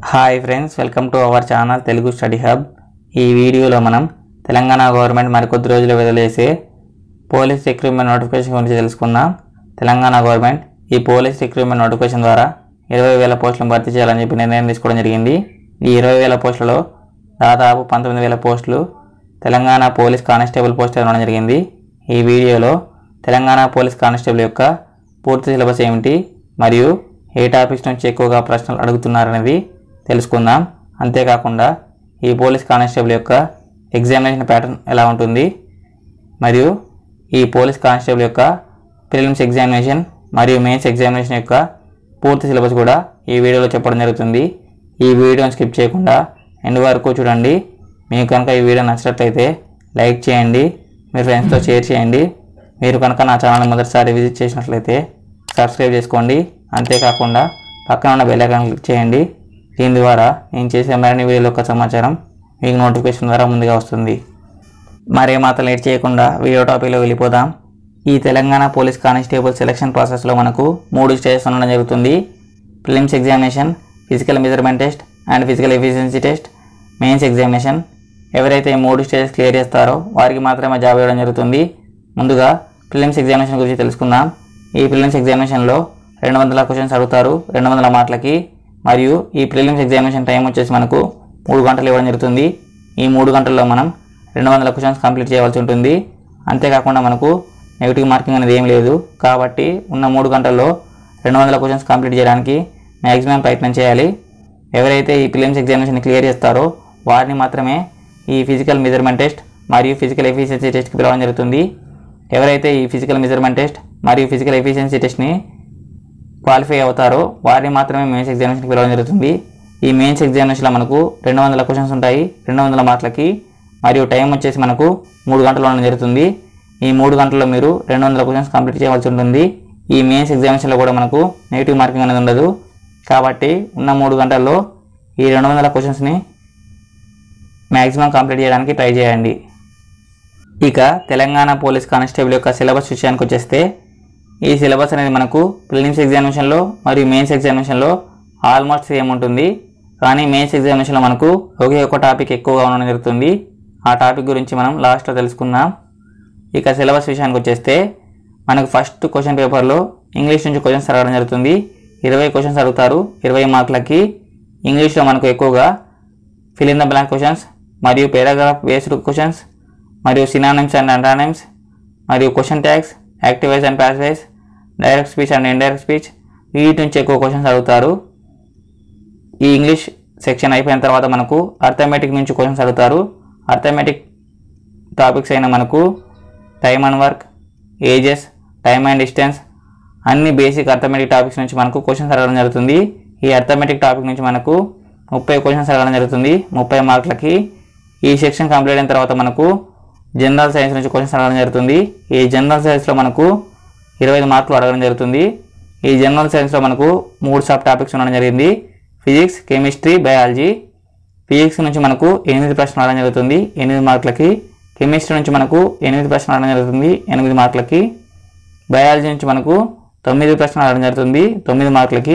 hi friends welcome to our channel Telugu study hub ఈ వీడియోలో మనం తెలంగాణ గవర్నమెంట్ మరికొద్ది రోజులు విడుదలేసే పోలీస్ రిక్రూట్మెంట్ నోటిఫికేషన్ గురించి తెలుసుకుందాం తెలంగాణ గవర్నమెంట్ ఈ పోలీస్ రిక్రూట్మెంట్ నోటిఫికేషన్ ద్వారా ఇరవై వేల పోస్టులను భర్తీ చేయాలని చెప్పి నిర్ణయం తీసుకోవడం జరిగింది ఈ ఇరవై వేల పోస్టులలో దాదాపు పంతొమ్మిది వేల పోస్టులు తెలంగాణ పోలీస్ కానిస్టేబుల్ పోస్టులు ఇవ్వడం జరిగింది ఈ వీడియోలో తెలంగాణ పోలీస్ కానిస్టేబుల్ యొక్క పూర్తి సిలబస్ ఏమిటి మరియు ఏ టాపిక్స్ నుంచి ఎక్కువగా ప్రశ్నలు అడుగుతున్నారనేది తెలుసుకుందాం అంతేకాకుండా ఈ పోలీస్ కానిస్టేబుల్ యొక్క ఎగ్జామినేషన్ ప్యాటర్న్ ఎలా ఉంటుంది మరియు ఈ పోలీస్ కానిస్టేబుల్ యొక్క ప్రిలిమ్స్ ఎగ్జామినేషన్ మరియు మెయిన్స్ ఎగ్జామినేషన్ యొక్క పూర్తి సిలబస్ కూడా ఈ వీడియోలో చెప్పడం జరుగుతుంది ఈ వీడియోని స్కిప్ చేయకుండా ఎండ్ వరకు చూడండి మీకు కనుక ఈ వీడియో నచ్చినట్లయితే లైక్ చేయండి మీ ఫ్రెండ్స్తో షేర్ చేయండి మీరు కనుక నా ఛానల్ మొదటిసారి విజిట్ చేసినట్లయితే సబ్స్క్రైబ్ చేసుకోండి అంతేకాకుండా పక్కన ఉన్న బెల్ ఐకాన్ క్లిక్ చేయండి దీని ద్వారా నేను చేసే మరిన్ని వీడియోల యొక్క సమాచారం మీకు నోటిఫికేషన్ ద్వారా ముందుగా వస్తుంది మరే మాత్రం లేట్ చేయకుండా వీడియో టాపిక్లో వెళ్ళిపోదాం ఈ తెలంగాణ పోలీస్ కానిస్టేబుల్ సెలక్షన్ ప్రాసెస్లో మనకు మూడు స్టేజెస్ ఉండడం జరుగుతుంది prelims examination physical measurement test and physical efficiency test mains examination ఎవరైతే ఈ మూడు స్టేజెస్ క్లియర్ చేస్తారో వారికి మాత్రమే జాబ్ ఇవ్వడం జరుగుతుంది ముందుగా ప్రిలిమ్స్ ఎగ్జామినేషన్ గురించి తెలుసుకుందాం ఈ ప్రిలిమ్స్ ఎగ్జామినేషన్లో రెండు వందల క్వశ్చన్స్ అడుగుతారు రెండు వందల మార్కులకి మరియు ఈ ప్రిలిమ్స్ ఎగ్జామినేషన్ టైం వచ్చేసి మనకు మూడు గంటలు ఇవ్వడం జరుగుతుంది ఈ మూడు గంటల్లో మనం రెండు వందల క్వశ్చన్స్ కంప్లీట్ చేయవలసి ఉంటుంది అంతేకాకుండా మనకు నెగిటివ్ మార్కింగ్ అనేది ఏం లేదు కాబట్టి ఉన్న మూడు గంటల్లో రెండు వందల క్వశ్చన్స్ కంప్లీట్ చేయడానికి మ్యాక్సిమం ప్రయత్నం చేయాలి ఎవరైతే ఈ ప్రిలిమ్స్ ఎగ్జామినేషన్ క్లియర్ చేస్తారో వారిని మాత్రమే ఈ ఫిజికల్ మెజర్మెంట్ టెస్ట్ మరియు ఫిజికల్ ఎఫిషియన్సీ టెస్ట్కి పిలవడం జరుగుతుంది ఎవరైతే ఈ ఫిజికల్ మెజర్మెంట్ టెస్ట్ మరియు ఫిజికల్ ఎఫిషియన్సీ టెస్ట్ని క్వాలిఫై అవుతారో వారిని మాత్రమే మెయిన్స్ ఎగ్జామినేషన్కి పిలవడం జరుగుతుంది ఈ మెయిన్స్ ఎగ్జామినేషన్లో మనకు రెండు వందల క్వశ్చన్స్ ఉంటాయి రెండు వందల మార్కులకి మరియు టైం వచ్చేసి మనకు మూడు గంటలు ఉండడం జరుగుతుంది ఈ మూడు గంటల్లో మీరు రెండు వందల క్వశ్చన్స్ కంప్లీట్ చేయవలసి ఉంటుంది ఈ మెయిన్స్ ఎగ్జామినేషన్లో కూడా మనకు నెగిటివ్ మార్కింగ్ అనేది ఉండదు కాబట్టి ఉన్న మూడు గంటల్లో ఈ రెండు వందల క్వశ్చన్స్ని మ్యాక్సిమం కంప్లీట్ చేయడానికి ట్రై చేయండి ఇక తెలంగాణ పోలీస్ కానిస్టేబుల్ యొక్క సిలబస్ విషయానికి వచ్చేస్తే ఈ సిలబస్ అనేది మనకు ప్రిలిమ్స్ ఎగ్జామినేషన్లో మరియు మెయిన్స్ ఎగ్జామినేషన్లో ఆల్మోస్ట్ సేమ్ ఉంటుంది కానీ మెయిన్స్ ఎగ్జామినేషన్లో మనకు ఒకే ఒక టాపిక్ ఎక్కువగా ఉండడం జరుగుతుంది ఆ టాపిక్ గురించి మనం లాస్ట్లో తెలుసుకుందాం ఇక సిలబస్ విషయానికి వచ్చేస్తే మనకు ఫస్ట్ క్వశ్చన్ పేపర్లో ఇంగ్లీష్ నుంచి క్వశ్చన్స్ అడగడం జరుగుతుంది ఇరవై క్వశ్చన్స్ అడుగుతారు ఇరవై మార్కులకి ఇంగ్లీష్లో మనకు ఎక్కువగా fill in the blank questions మరియు పారాగ్రాఫ్ బేస్డ్ క్వశ్చన్స్ మరియు సినానిమ్స్ అండ్ అంటానిమ్స్ మరియు question tags active voice and passive voice direct speech and indirect speech వీటి నుంచి ఎక్కువ క్వశ్చన్స్ అడుగుతారు ఈ ఇంగ్లీష్ సెక్షన్ అయిపోయిన తర్వాత మనకు అర్థమెటిక్ నుంచి క్వశ్చన్స్ అడుగుతారు అర్థమెటిక్ టాపిక్స్ అయిన మనకు time and work ages time and distance అన్ని బేసిక్ అర్థమెటిక్ టాపిక్స్ నుంచి మనకు క్వశ్చన్స్ అడగడం జరుగుతుంది ఈ అర్థమెటిక్ టాపిక్ నుంచి మనకు ముప్పై క్వశ్చన్స్ అడగడం జరుగుతుంది ముప్పై మార్కులకి ఈ సెక్షన్ కంప్లీట్ అయిన తర్వాత మనకు జనరల్ సైన్స్ నుంచి క్వశ్చన్స్ అడగడం జరుగుతుంది ఈ జనరల్ సైన్స్లో మనకు ఇరవై ఐదు మార్కులు అడగడం జరుగుతుంది ఈ జనరల్ సైన్స్లో మనకు మూడు సబ్ టాపిక్స్ ఉండడం జరిగింది ఫిజిక్స్ కెమిస్ట్రీ బయాలజీ ఫిజిక్స్ నుంచి మనకు ఎనిమిది ప్రశ్నలు అడగడం జరుగుతుంది ఎనిమిది మార్కులకి కెమిస్ట్రీ నుంచి మనకు ఎనిమిది ప్రశ్నలు అడగడం జరుగుతుంది ఎనిమిది మార్కులకి బయాలజీ నుంచి మనకు తొమ్మిది ప్రశ్నలు అడగడం జరుగుతుంది తొమ్మిది మార్కులకి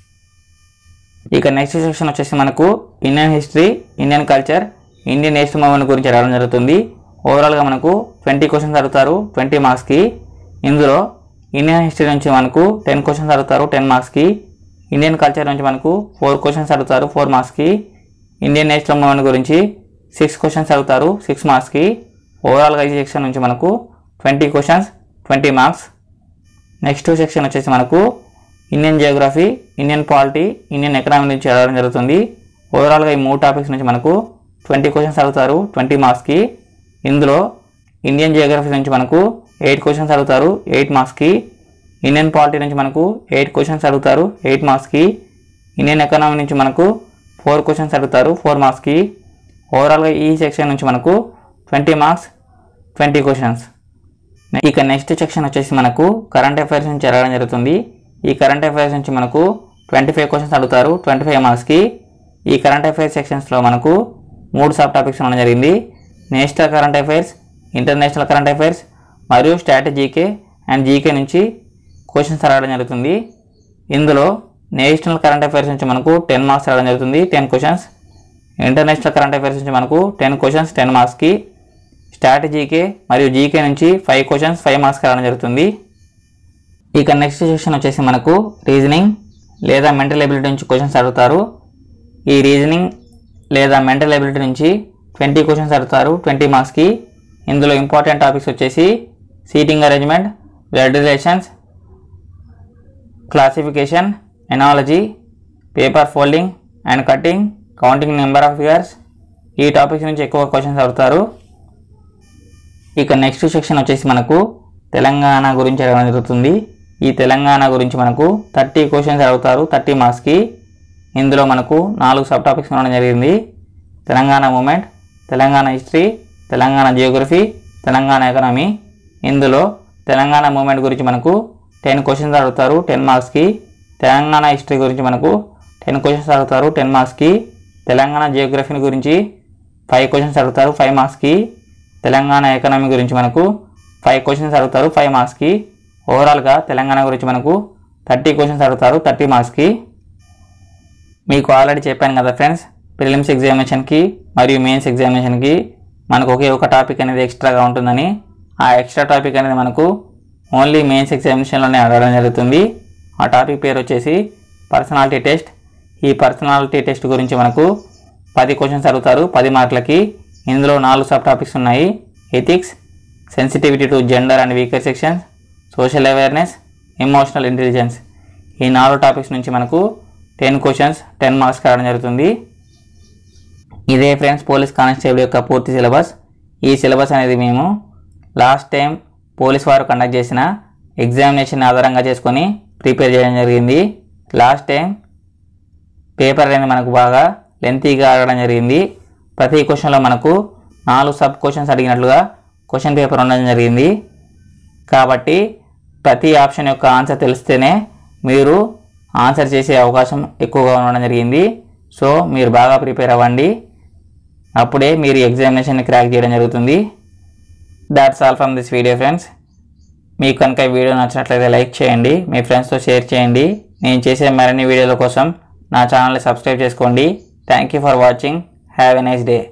ఇక నెక్స్ట్ సెక్షన్ వచ్చేసి మనకు Indian history Indian culture Indian national movement గురించి అడగడం జరుగుతుంది ఓవరాల్గా మనకు ట్వంటీ క్వశ్చన్స్ అడుగుతారు ట్వంటీ మార్క్స్కి ఇందులో ఇండియన్ హిస్టరీ నుంచి మనకు టెన్ క్వశ్చన్స్ అడుగుతారు టెన్ మార్క్స్కి ఇండియన్ కల్చర్ నుంచి మనకు ఫోర్ క్వశ్చన్స్ అడుగుతారు ఫోర్ మార్క్స్కి ఇండియన్ నేషనల్ మూవ్మెంట్ గురించి సిక్స్ క్వశ్చన్స్ అడుగుతారు సిక్స్ మార్క్స్కి ఓవరాల్గా ఈ సెక్షన్ నుంచి మనకు twenty questions twenty marks next section వచ్చేసి మనకు Indian geography Indian polity Indian economy నుంచి చదవడం జరుగుతుంది ఓవరాల్గా ఈ మూడు టాపిక్స్ నుంచి మనకు ట్వంటీ క్వశ్చన్స్ అడుగుతారు ట్వంటీ మార్క్స్కి ఇందులో ఇండియన్ జియోగ్రఫీ నుంచి మనకు ఎయిట్ క్వశ్చన్స్ అడుగుతారు ఎయిట్ మార్క్స్కి ఇండియన్ పాలిటీ నుంచి మనకు ఎయిట్ క్వశ్చన్స్ అడుగుతారు ఎయిట్ మార్క్స్కి ఇండియన్ ఎకనామీ నుంచి మనకు ఫోర్ క్వశ్చన్స్ అడుగుతారు ఫోర్ మార్క్స్కి ఓవరాల్గా ఈ సెక్షన్ నుంచి మనకు ట్వంటీ మార్క్స్ ట్వంటీ క్వశ్చన్స్ ఇక నెక్స్ట్ సెక్షన్ వచ్చేసి మనకు కరెంట్ అఫైర్స్ నుంచి అడగడం జరుగుతుంది ఈ కరెంట్ అఫైర్స్ నుంచి మనకు ట్వంటీ ఫైవ్ క్వశ్చన్స్ అడుగుతారు ట్వంటీ ఫైవ్ మార్క్స్కి ఈ కరెంట్ అఫైర్స్ సెక్షన్స్లో మనకు మూడు సబ్ టాపిక్స్ ఉండడం జరిగింది national current affairs international current affairs మరియు స్ట్రాటజీకే అండ్ జీకే నుంచి క్వశ్చన్స్ అడగడం జరుగుతుంది ఇందులో నేషనల్ కరెంట్ అఫైర్స్ నుంచి మనకు టెన్ మార్క్స్ రావడం జరుగుతుంది ten questions international current affairs నుంచి మనకు టెన్ క్వశ్చన్స్ టెన్ మార్క్స్కి స్ట్రాటజీకే మరియు జీకే నుంచి ఫైవ్ క్వశ్చన్స్ ఫైవ్ మార్క్స్ రావడం జరుగుతుంది ఇక నెక్స్ట్ సెక్షన్ వచ్చేసి మనకు రీజనింగ్ లేదా మెంటల్ ఎబిలిటీ నుంచి క్వశ్చన్స్ అడుగుతారు ఈ రీజనింగ్ లేదా మెంటల్ ఎబిలిటీ నుంచి ట్వంటీ క్వశ్చన్స్ అడుగుతారు ట్వంటీ మార్క్స్కి ఇందులో ఇంపార్టెంట్ టాపిక్స్ వచ్చేసి seating arrangement blood relations classification analogy paper folding and cutting counting number of years ఈ టాపిక్స్ నుంచి ఎక్కువ క్వశ్చన్స్ అడుగుతారు ఇక నెక్స్ట్ సెక్షన్ వచ్చేసి మనకు తెలంగాణ గురించి అడగడం జరుగుతుంది ఈ తెలంగాణ గురించి మనకు థర్టీ క్వశ్చన్స్ అడుగుతారు థర్టీ మార్క్స్కి ఇందులో మనకు నాలుగు సబ్ టాపిక్స్ ఉండడం జరిగింది Telangana movement Telangana history Telangana geography Telangana economy ఇందులో తెలంగాణ మూమెంట్ గురించి మనకు టెన్ క్వశ్చన్స్ అడుగుతారు టెన్ మార్క్స్కి తెలంగాణ హిస్టరీ గురించి మనకు టెన్ క్వశ్చన్స్ అడుగుతారు టెన్ మార్క్స్కి తెలంగాణ జియోగ్రఫీ గురించి ఫైవ్ క్వశ్చన్స్ అడుగుతారు ఫైవ్ మార్క్స్కి తెలంగాణ ఎకనామీ గురించి మనకు ఫైవ్ క్వశ్చన్స్ అడుగుతారు ఫైవ్ మార్క్స్కి ఓవరాల్గా తెలంగాణ గురించి మనకు థర్టీ క్వశ్చన్స్ అడుగుతారు థర్టీ మార్క్స్కి మీకు ఆల్రెడీ చెప్పాను కదా ఫ్రెండ్స్ ప్రిలిమ్స్ ఎగ్జామినేషన్కి మరియు మెయిన్స్ ఎగ్జామినేషన్కి మనకు ఒకే ఒక టాపిక్ అనేది ఎక్స్ట్రాగా ఉంటుందని ఆ ఎక్స్ట్రా టాపిక్ అనేది మనకు ఓన్లీ మెయిన్స్ ఎగ్జామినేషన్లోనే అడగడం జరుగుతుంది ఆ టాపిక్ పేరు వచ్చేసి పర్సనాలిటీ టెస్ట్ ఈ పర్సనాలిటీ టెస్ట్ గురించి మనకు పది క్వశ్చన్స్ అడుగుతారు పది మార్కులకి ఇందులో నాలుగు సబ్ టాపిక్స్ ఉన్నాయి ethics sensitivity to gender and weaker sections social awareness emotional intelligence ఈ నాలుగు టాపిక్స్ నుంచి మనకు టెన్ క్వశ్చన్స్ టెన్ మార్క్స్ కావడం జరుగుతుంది ఇదే ఫ్రెండ్స్ పోలీస్ కానిస్టేబుల్ యొక్క పూర్తి సిలబస్ ఈ సిలబస్ అనేది మేము లాస్ట్ టైం పోలీస్ వారు కండక్ట్ చేసిన ఎగ్జామినేషన్ ఆధారంగా చేసుకొని ప్రిపేర్ చేయడం జరిగింది లాస్ట్ టైం పేపర్ అనేది మనకు బాగా లెంతీగా అడగడం జరిగింది ప్రతి క్వశ్చన్లో మనకు నాలుగు సబ్ క్వశ్చన్స్ అడిగినట్లుగా క్వశ్చన్ పేపర్ ఉండడం జరిగింది కాబట్టి ప్రతి ఆప్షన్ యొక్క ఆన్సర్ తెలిస్తేనే మీరు ఆన్సర్ చేసే అవకాశం ఎక్కువగా ఉండడం జరిగింది సో మీరు బాగా ప్రిపేర్ అవ్వండి అప్పుడే మీరు ఎగ్జామినేషన్ క్రాక్ చేయడం జరుగుతుంది that's all from this video friends మీకు కనుక ఈ వీడియో నచ్చినట్లయితే లైక్ చేయండి మీ ఫ్రెండ్స్తో షేర్ చేయండి నేను చేసే మరిన్ని వీడియోల కోసం నా ఛానల్ని సబ్స్క్రైబ్ చేసుకోండి thank you for watching have a nice day